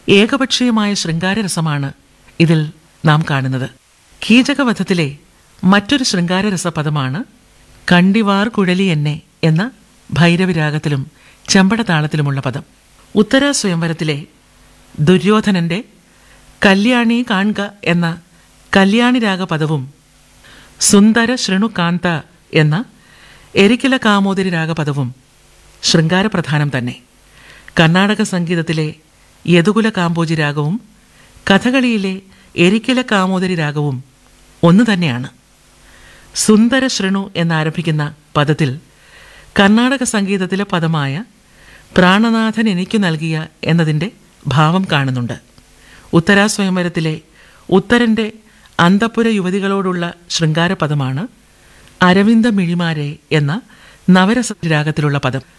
ഏകപക്ഷീയമായ ശൃംഗാരരസമാണ് ഇതിൽ നാം കാണുന്നത് കീചകവധത്തിലെ മറ്റൊരു ശൃംഗാരരസ പദമാണ് കണ്ടിവാർ കുഴലി എന്നെ എന്ന ഭൈരവിരാഗത്തിലും ചെമ്പടതാളത്തിലുമുള്ള പദം ഉത്തര സ്വയംവരത്തിലെ ദുര്യോധനന്റെ കല്യാണി കാൺക എന്ന കല്യാണി രാഗ പദവും സുന്ദര ശൃണുകാന്ത എന്ന എരിക്കില കാമോദരി രാഗപദവും ശൃംഗാരപ്രധാനം തന്നെ കർണാടക സംഗീതത്തിലെ യദുകുല കാമ്പോജി രാഗവും കഥകളിയിലെ എരിക്കില കാമോദരി രാഗവും ഒന്നു തന്നെയാണ് സുന്ദര ശൃണു എന്നാരംഭിക്കുന്ന പദത്തിൽ കർണാടക സംഗീതത്തിലെ പദമായ പ്രാണനാഥൻ എനിക്കു നൽകിയ എന്നതിൻ്റെ ഭാവം കാണുന്നുണ്ട് ഉത്തരാസ്വയംവരത്തിലെ ഉത്തരന്റെ അന്തപ്പുര യുവതികളോടുള്ള ശൃംഗാരപദമാണ് അരവിന്ദ മിഴിമാരെ എന്ന നവരസ രാഗത്തിലുള്ള പദം